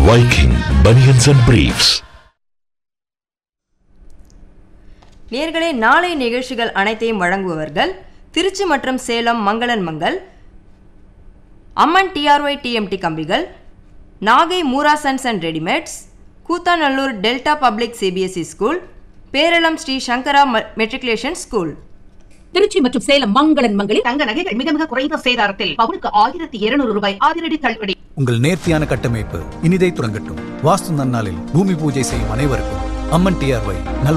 Viking Bunions and Briefs. நேர்களே நாளை நிகழ்ச்சிகள் அனைத்தையும் வழங்குபவர்கள் திருச்சி மற்றும் சேலம் மங்களன் மங்கள் அம்மன் டிஆர்ஒய் டிஎம்டி கம்பிகள் Nagai Moora sons and readymades Koothanallur delta public CBSE school Peralam Sri Sankara matriculation school Tiruchi மற்றும் சேலம் மங்களன் மங்களில் தங்க நகைகள் மிக மிக குறைந்த சேதாரத்தில் பவுனுக்கு ஆயிரத்தி இருநூறு ரூபாய் அதிரடி தள்ளுபடி உங்கள் நேர்த்தியான கட்டமைப்பு இனிதை துறங்கட்டும் வாஸ்து நன்னாளில் பூமி பூஜை செய்யும் அனைவருக்கும் அம்மன் டிஆர்ஒய் நல்